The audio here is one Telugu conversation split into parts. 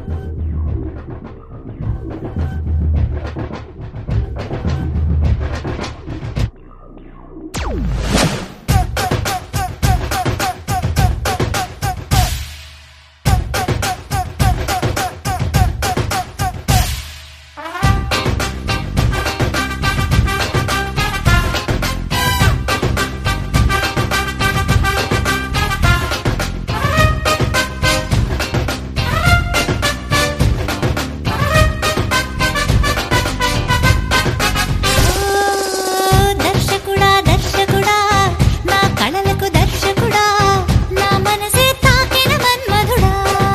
దర్శకుడా దర్శకుడా నా కళలకు దర్శకుడా నా మనసే తాకిన మన్మధుడా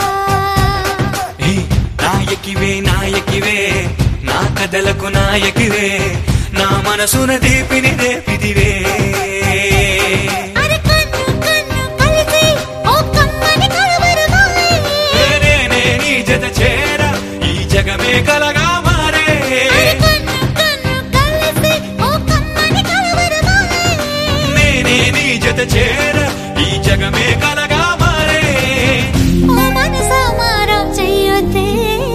ఏ నాయకివే నాయకివే నా కథలకు నాయకివే నా మనసున దీపిని రేపిదివే అరే కన్ను కన్ను కలిసి ఓ కమ్మని కలవరమాయే నేనే నీ జత చేర ఈ జగమే కలగా మారే అరే కన్ను కన్ను కలిసి ఓ కమ్మని కలవరమాయే నేనే నీ జత చేర ఈ జగమే కలగా మారే ఓ మనసా మారం చెయ్యొద్దే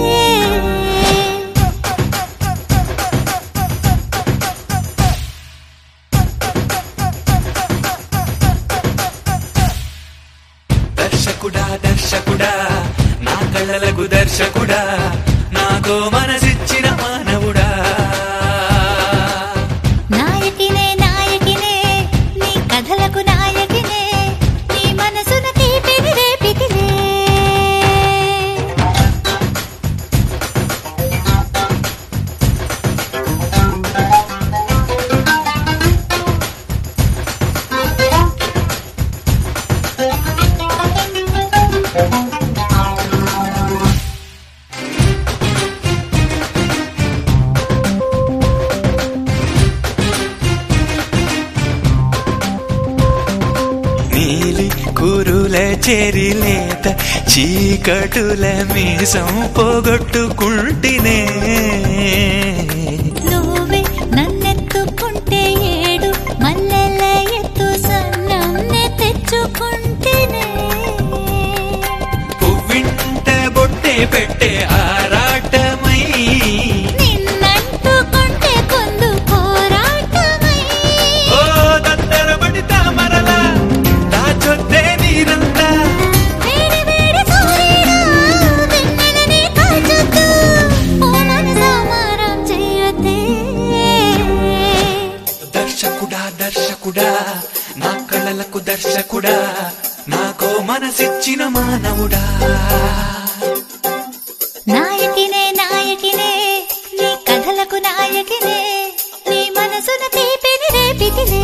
దర్శకుడా దర్శకుడా నా కళ్ళలకు దర్శకుడా నాకో మనసిచ్చిన మానవుడా నాయకినే నాయకినే నీ కథలకు నాయకినే నీ మనసున తీపిని రేపితిలే నీలి కురుల చెరిలేత చీకటుల మీసం పోగొట్టుకుంటినే నువ్వే నన్నెత్తుకుంటే ఏడు మల్లెల ఎత్తు సన్నంనే తెచ్చుకుంటేనే పువ్వింట బొట్టే పెట్టే ఆరాటమై నిన్నంటుకుంటే కొందు పోరాటమై ఓ దత్తరబడి తామరల దాచొద్దే నీరంతా వేడి వేడి సూర్యుడా వెన్నెలని కాల్చొద్దు ఓ మనసా మారం చెయ్యొద్దే దర్శకుడా దర్శకుడా నా కళ్ళలకు దర్శకుడా నాకో మనసిచ్చిన మానవుడా నాయకినే నాయకినే నీ కథలకు నాయకినే నీ మనసున తీపిని రేపితిలే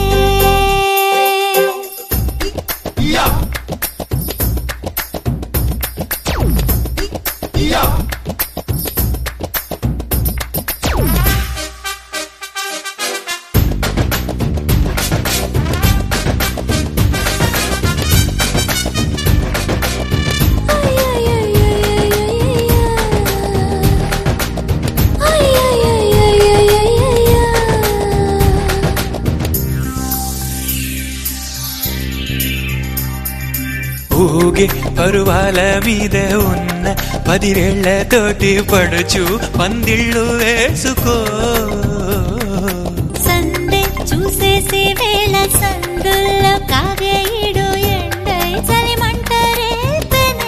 ఊగే పరువాల మీద ఉన్న పదివేళ్లతోటి పడుచు పందిళ్ళు వేసుకో సందే చూసేసి వేళ సందుల్లో కాగేయుడు ఎండై చలిమంటరేతనే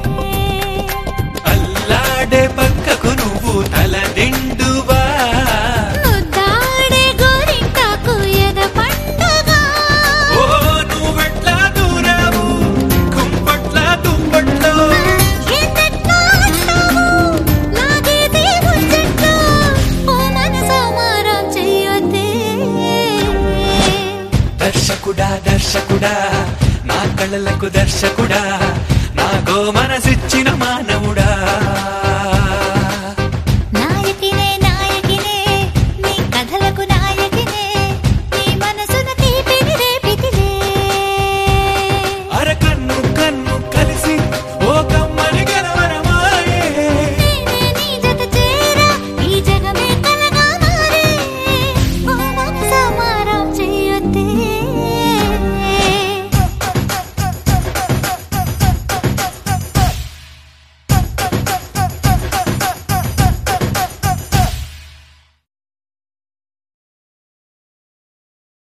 అల్లాడే పక్కకు నువ్వు తల దిండువా ముద్దాడే గోరింటాకు ఎద పండగ ఓ నువ్వెట్లా దూరావు కుంపట్ల దుప్పట్లో ఎందెట్లా అంటావు నాగేది ముచ్చట్లో ఓ మనసా మారం చెయ్యొద్దే దర్శకుడా దర్శకుడా నా కళ్ళలకు దర్శకుడా నాకో మనసిచ్చిన